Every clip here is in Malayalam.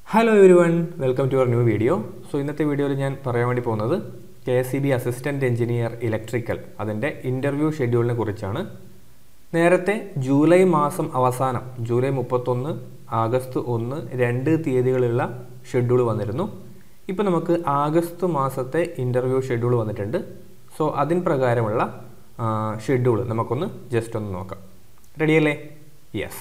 hello everyone welcome to our new video so ഇന്നത്തെ വീഡിയോയിൽ ഞാൻ പറയാൻ വേണ്ടി പോകുന്നത് K S C B assistant engineer electrical അതിൻ്റെ ഇൻ്റർവ്യൂ ഷെഡ്യൂളിനെ കുറിച്ചാണ് നേരത്തെ ജൂലൈ മാസം അവസാനം ജൂലൈ മുപ്പത്തൊന്ന് ആഗസ്റ്റ് ഒന്ന് രണ്ട് തീയതികളുള്ള ഷെഡ്യൂൾ വന്നിരുന്നു ഇപ്പോൾ നമുക്ക് ആഗസ്റ്റ് മാസത്തെ ഇൻ്റർവ്യൂ ഷെഡ്യൂൾ വന്നിട്ടുണ്ട് സോ അതിൻ പ്രകാരമുള്ള ഷെഡ്യൂൾ നമുക്കൊന്ന് ജസ്റ്റ് ഒന്ന് നോക്കാം റെഡിയല്ലേ യെസ്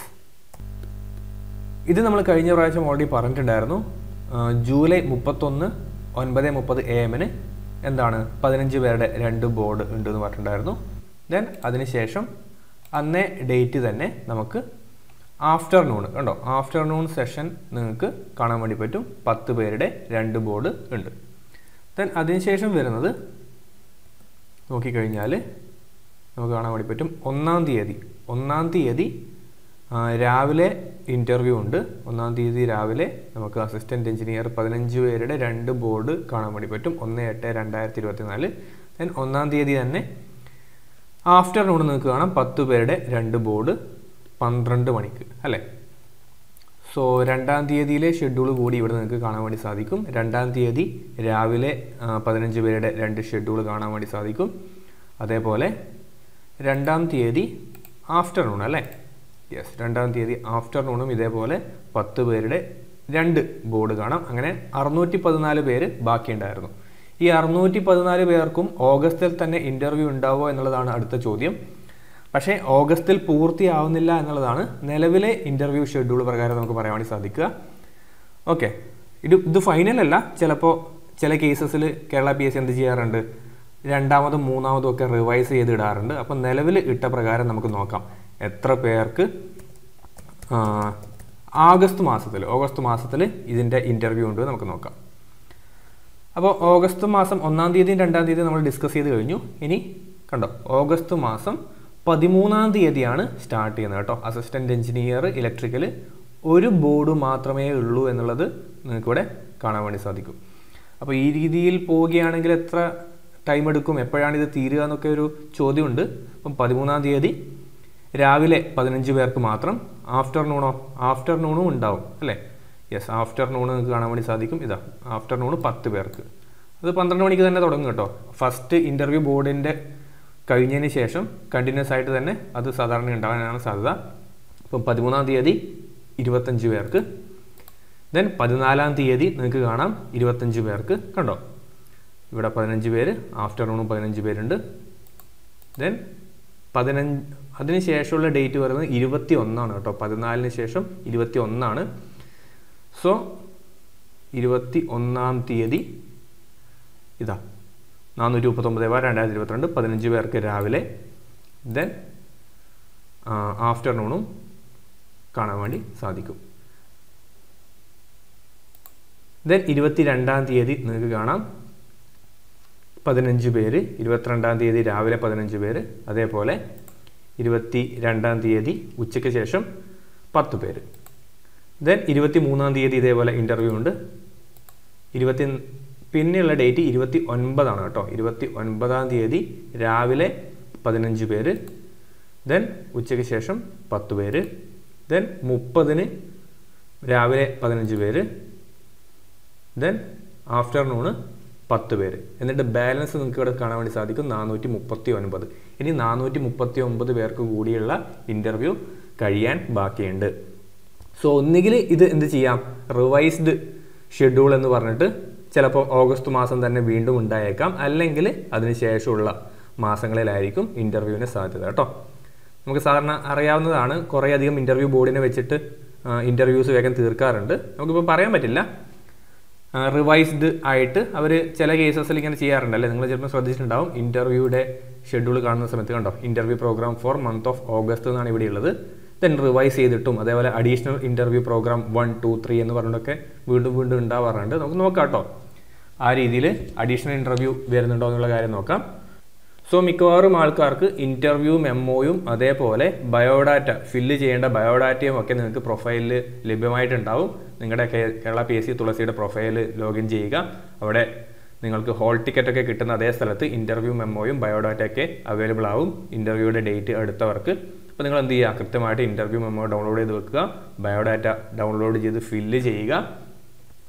ഇത് നമ്മൾ കഴിഞ്ഞ പ്രാവശ്യം ഓൾറെഡി പറഞ്ഞിട്ടുണ്ടായിരുന്നു ആ, ജൂലൈ മുപ്പത്തൊന്ന് ഒൻപത് മുപ്പത് എ എമ്മിന് എന്താണ് പതിനഞ്ച് പേരുടെ രണ്ട് ബോർഡ് ഉണ്ട് എന്ന് പറഞ്ഞിട്ടുണ്ടായിരുന്നു ദെൻ അതിനുശേഷം അന്നേ ഡേറ്റ് തന്നെ നമുക്ക് ആഫ്റ്റർനൂൺ കണ്ടോ ആഫ്റ്റർനൂൺ സെഷൻ നിങ്ങൾക്ക് കാണാൻ വേണ്ടി പറ്റും പത്ത് പേരുടെ രണ്ട് ബോർഡ് ഉണ്ട് ദെൻ അതിനുശേഷം വരുന്നത് നോക്കിക്കഴിഞ്ഞാൽ നമുക്ക് കാണാൻ വേണ്ടി പറ്റും ഒന്നാം തീയതി ഒന്നാം തീയതി ആ, രാവിലെ ഇൻ്റർവ്യൂ ഉണ്ട് ഒന്നാം തീയതി രാവിലെ നമുക്ക് അസിസ്റ്റൻറ്റ് എഞ്ചിനീയർ പതിനഞ്ച് പേരുടെ രണ്ട് ബോർഡ് കാണാൻ വേണ്ടി പറ്റും ഒന്ന് എട്ട് രണ്ടായിരത്തി ഇരുപത്തി നാല് ദെൻ ഒന്നാം തീയതി തന്നെ ആഫ്റ്റർനൂൺ നിങ്ങൾക്ക് കാണാം പത്ത് പേരുടെ രണ്ട് ബോർഡ് പന്ത്രണ്ട് മണിക്ക് അല്ലേ സോ രണ്ടാം തീയതിയിലെ ഷെഡ്യൂൾ കൂടി ഇവിടെ നിങ്ങൾക്ക് കാണാൻ വേണ്ടി സാധിക്കും രണ്ടാം തീയതി രാവിലെ ആ, പതിനഞ്ച് പേരുടെ രണ്ട് ഷെഡ്യൂൾ കാണാൻ വേണ്ടി സാധിക്കും അതേപോലെ രണ്ടാം തീയതി ആഫ്റ്റർനൂൺ അല്ലേ യെസ് രണ്ടാം തീയതി ആഫ്റ്റർനൂണും ഇതേപോലെ പത്ത് പേരുടെ രണ്ട് ബോർഡ് കാണാം അങ്ങനെ അറുന്നൂറ്റി പതിനാല് പേര് ബാക്കിയുണ്ടായിരുന്നു ഈ അറുന്നൂറ്റി പതിനാല് പേർക്കും ഓഗസ്റ്റിൽ തന്നെ ഇൻ്റർവ്യൂ ഉണ്ടാവുമോ എന്നുള്ളതാണ് അടുത്ത ചോദ്യം പക്ഷേ ഓഗസ്റ്റിൽ പൂർത്തിയാവുന്നില്ല എന്നുള്ളതാണ് നിലവിലെ ഇൻ്റർവ്യൂ ഷെഡ്യൂൾ പ്രകാരം നമുക്ക് പറയാൻ വേണ്ടി സാധിക്കുക ഓക്കെ ഇത് ഇത് ഫൈനൽ അല്ല ചിലപ്പോൾ ചില കേസസിൽ കേരള പി എസ് സി എന്ത് ചെയ്യാറുണ്ട് രണ്ടാമതും മൂന്നാമതും ഒക്കെ റിവൈസ് ചെയ്ത് ഇടാറുണ്ട് അപ്പം നിലവിൽ ഇട്ട പ്രകാരം നമുക്ക് നോക്കാം എത്ര പേർക്ക് ആ, ആഗസ്റ്റ് മാസത്തിൽ ഓഗസ്റ്റ് മാസത്തിൽ ഇതിൻ്റെ ഇൻ്റർവ്യൂ ഉണ്ട് നമുക്ക് നോക്കാം അപ്പോൾ ഓഗസ്റ്റ് മാസം ഒന്നാം തീയതിയും രണ്ടാം തീയതിയും നമ്മൾ ഡിസ്കസ് ചെയ്ത് കഴിഞ്ഞു ഇനി കണ്ടോ ഓഗസ്റ്റ് മാസം പതിമൂന്നാം തീയതിയാണ് സ്റ്റാർട്ട് ചെയ്യുന്നത് കേട്ടോ അസിസ്റ്റൻറ്റ് എഞ്ചിനീയർ ഇലക്ട്രിക്കൽ ഒരു ബോർഡ് മാത്രമേ ഉള്ളൂ എന്നുള്ളത് നിങ്ങൾക്കിവിടെ കാണാൻ വേണ്ടി സാധിക്കും അപ്പോൾ ഈ രീതിയിൽ പോവുകയാണെങ്കിൽ എത്ര ടൈം എടുക്കും എപ്പോഴാണ് ഇത് തീരുക എന്നൊക്കെ ഒരു ചോദ്യമുണ്ട് അപ്പം പതിമൂന്നാം തീയതി രാവിലെ പതിനഞ്ച് പേർക്ക് മാത്രം ആഫ്റ്റർനൂണോ ആഫ്റ്റർനൂണും ഉണ്ടാവും അല്ലേ യെസ് ആഫ്റ്റർനൂൺ നിങ്ങൾക്ക് കാണാൻ വേണ്ടി സാധിക്കും ഇതാ ആഫ്റ്റർനൂൺ പത്ത് പേർക്ക് അത് പന്ത്രണ്ട് മണിക്ക് തന്നെ തുടങ്ങും കേട്ടോ ഫസ്റ്റ് ഇൻ്റർവ്യൂ ബോർഡിൻ്റെ കഴിഞ്ഞതിന് ശേഷം കണ്ടിന്യൂസ് ആയിട്ട് തന്നെ അത് സാധാരണ ഉണ്ടാകാനാണ് സാധ്യത അപ്പം പതിമൂന്നാം തീയതി ഇരുപത്തഞ്ച് പേർക്ക് ദെൻ പതിനാലാം തീയതി നിങ്ങൾക്ക് കാണാം ഇരുപത്തഞ്ച് പേർക്ക് കണ്ടോ ഇവിടെ പതിനഞ്ച് പേര് ആഫ്റ്റർനൂണും പതിനഞ്ച് പേരുണ്ട് ദെൻ പതിനഞ്ച് അതിന് ശേഷമുള്ള ഡേറ്റ് പറയുന്നത് ഇരുപത്തി ഒന്നാണ് കേട്ടോ പതിനാലിന് ശേഷം ഇരുപത്തി ഒന്നാണ് സോ ഇരുപത്തി ഒന്നാം തീയതി ഇതാ നാനൂറ്റി മുപ്പത്തൊമ്പത് ബാർ രണ്ടായിരത്തി ഇരുപത്തിരണ്ട് പതിനഞ്ച് പേർക്ക് രാവിലെ ദെൻ ആഫ്റ്റർനൂണും കാണാൻ വേണ്ടി സാധിക്കും ദെൻ ഇരുപത്തി രണ്ടാം തീയതി നിങ്ങൾക്ക് കാണാം പതിനഞ്ച് പേര് ഇരുപത്തിരണ്ടാം തീയതി രാവിലെ പതിനഞ്ച് പേര് അതേപോലെ ഇരുപത്തി രണ്ടാം തീയതി ഉച്ചയ്ക്ക് ശേഷം പത്ത് പേര് ദെൻ ഇരുപത്തി മൂന്നാം തീയതി ഇതേപോലെ ഇൻ്റർവ്യൂ ഉണ്ട് ഇരുപത്തി പിന്നെയുള്ള ഡേറ്റ് ഇരുപത്തി ഒൻപതാണ് കേട്ടോ ഇരുപത്തി ഒൻപതാം തീയതി രാവിലെ പതിനഞ്ച് പേര് ദെൻ ഉച്ചയ്ക്ക് ശേഷം പത്ത് പേര് ദെൻ മുപ്പതിന് രാവിലെ പതിനഞ്ച് പേര് ദെൻ ആഫ്റ്റർനൂണ് പത്ത് പേര് എന്നിട്ട് ബാലൻസ് നിങ്ങൾക്ക് ഇവിടെ കാണാൻ വേണ്ടി സാധിക്കും നാനൂറ്റി മുപ്പത്തി ഒൻപത് ഇനി നാനൂറ്റി മുപ്പത്തി ഒമ്പത് പേർക്ക് കൂടിയുള്ള ഇൻ്റർവ്യൂ കഴിയാൻ ബാക്കിയുണ്ട് സോ ഒന്നുകിൽ ഇത് എന്ത് ചെയ്യാം റിവൈസ്ഡ് ഷെഡ്യൂൾ എന്ന് പറഞ്ഞിട്ട് ചിലപ്പോൾ ഓഗസ്റ്റ് മാസം തന്നെ വീണ്ടും ഉണ്ടായേക്കാം അല്ലെങ്കിൽ അതിന് ശേഷമുള്ള മാസങ്ങളിലായിരിക്കും ഇൻ്റർവ്യൂവിന് സാധ്യത കേട്ടോ നമുക്ക് സാധാരണ അറിയാവുന്നതാണ് കുറേയധികം ഇൻ്റർവ്യൂ ബോർഡിനെ വെച്ചിട്ട് ഇൻ്റർവ്യൂസ് വേഗം തീർക്കാറുണ്ട് നമുക്കിപ്പോൾ പറയാൻ പറ്റില്ല റിവൈസ്ഡ് ആയിട്ട് അവർ ചില കേസസിൽ ഇങ്ങനെ ചെയ്യാറുണ്ട് അല്ലേ നിങ്ങൾ ചിലപ്പോൾ ശ്രദ്ധിച്ചിട്ടുണ്ടാവും ഇൻ്റർവ്യൂയുടെ ഷെഡ്യൂൾ കാണുന്ന സമയത്ത് കണ്ടോ interview programme for month of August എന്നാണ് ഇവിടെ ഉള്ളത് ദെൻ റിവൈസ് ചെയ്തിട്ടും അതേപോലെ additional interview programme one two three എന്ന് പറഞ്ഞിട്ടൊക്കെ വീണ്ടും വീണ്ടും ഉണ്ടാവാറുണ്ട് നമുക്ക് നോക്കാം കേട്ടോ ആ രീതിയിൽ അഡീഷണൽ ഇൻ്റർവ്യൂ വരുന്നുണ്ടോ എന്നുള്ള കാര്യം നോക്കാം സോ മിക്കവാറും ആൾക്കാർക്ക് ഇൻ്റർവ്യൂ മെമ്മോയും അതേപോലെ ബയോഡാറ്റ ഫില്ല് ചെയ്യേണ്ട ബയോഡാറ്റയും ഒക്കെ നിങ്ങൾക്ക് പ്രൊഫൈലിൽ ലഭ്യമായിട്ടുണ്ടാവും നിങ്ങളുടെ കേ- കേരള പി എസ് സി തുളസിയുടെ പ്രൊഫൈൽ ലോഗിൻ ചെയ്യുക അവിടെ നിങ്ങൾക്ക് ഹോൾ ടിക്കറ്റ് ഒക്കെ കിട്ടുന്ന അതേ സ്ഥലത്ത് ഇൻ്റർവ്യൂ മെമ്മോയും ബയോഡാറ്റയൊക്കെ അവൈലബിൾ ആവും ഇൻ്റർവ്യൂയുടെ ഡേറ്റ് അടുത്തവർക്ക് അപ്പോൾ നിങ്ങൾ എന്ത് ചെയ്യുക കൃത്യമായിട്ട് ഇൻ്റർവ്യൂ മെമ്മോ ഡൗൺലോഡ് ചെയ്ത് വെക്കുക ബയോഡാറ്റ ഡൗൺലോഡ് ചെയ്ത് ഫില്ല് ചെയ്യുക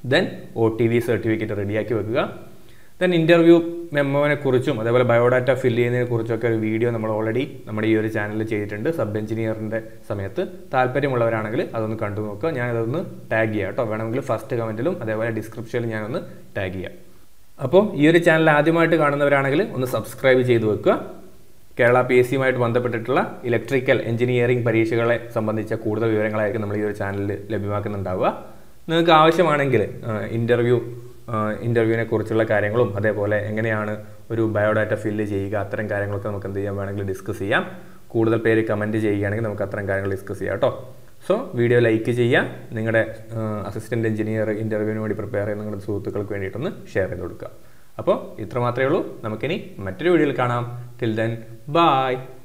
then O T V certificate റെഡിയാക്കി വെക്കുക ദെൻ ഇൻ്റർവ്യൂ മെമ്മോനെ കുറിച്ചും അതേപോലെ ബയോഡാറ്റ ഫില്ല് ചെയ്യുന്നതിനെ കുറിച്ചൊക്കെ ഒരു വീഡിയോ നമ്മൾ ഓൾറെഡി നമ്മുടെ ഈ ഒരു ചാനലിൽ ചെയ്തിട്ടുണ്ട് സബ് എഞ്ചിനീയറിൻ്റെ സമയത്ത് താല്പര്യമുള്ളവരാണെങ്കിൽ അതൊന്ന് കണ്ടു നോക്കുക ഞാൻ അതൊന്ന് ടാഗ് ചെയ്യാം കേട്ടോ വേണമെങ്കിൽ ഫസ്റ്റ് കമൻറ്റിലും അതേപോലെ ഡിസ്ക്രിപ്ഷനിലും ഞാനൊന്ന് ടാഗ് ചെയ്യാം അപ്പോൾ ഈ ഒരു ചാനൽ ആദ്യമായിട്ട് കാണുന്നവരാണെങ്കിൽ ഒന്ന് സബ്സ്ക്രൈബ് ചെയ്ത് വെക്കുക കേരള പി എസ് സിയുമായിട്ട് ബന്ധപ്പെട്ടിട്ടുള്ള ഇലക്ട്രിക്കൽ എഞ്ചിനീയറിംഗ് പരീക്ഷകളെ സംബന്ധിച്ച കൂടുതൽ വിവരങ്ങളായിരിക്കും നമ്മൾ ഈ ഒരു ചാനലിൽ ലഭ്യമാക്കുന്നുണ്ടാവുക നിങ്ങൾക്ക് ആവശ്യമാണെങ്കിൽ ഇൻ്റർവ്യൂ ഇൻ്റർവ്യൂവിനെ കുറിച്ചുള്ള കാര്യങ്ങളും അതേപോലെ എങ്ങനെയാണ് ഒരു ബയോഡാറ്റ ഫില്ല് ചെയ്യുക അത്തരം കാര്യങ്ങളൊക്കെ നമുക്ക് എന്ത് ചെയ്യാൻ വേണമെങ്കിൽ ഡിസ്കസ് ചെയ്യാം കൂടുതൽ പേര് കമൻറ്റ് ചെയ്യുകയാണെങ്കിൽ നമുക്ക് അത്തരം കാര്യങ്ങൾ ഡിസ്കസ് ചെയ്യാം കേട്ടോ സോ വീഡിയോ ലൈക്ക് ചെയ്യുക നിങ്ങളുടെ അസിസ്റ്റൻറ്റ് എഞ്ചിനീയർ ഇൻ്റർവ്യൂവിന് വേണ്ടി പ്രിപ്പയർ ചെയ്യുന്ന നിങ്ങളുടെ സുഹൃത്തുക്കൾക്ക് വേണ്ടിയിട്ടൊന്ന് ഷെയർ ചെയ്ത് കൊടുക്കുക അപ്പോൾ ഇത്ര മാത്രമേ ഉള്ളൂ നമുക്കിനി മറ്റൊരു വീഡിയോയിൽ കാണാം ടിൽ ദെൻ ബായ്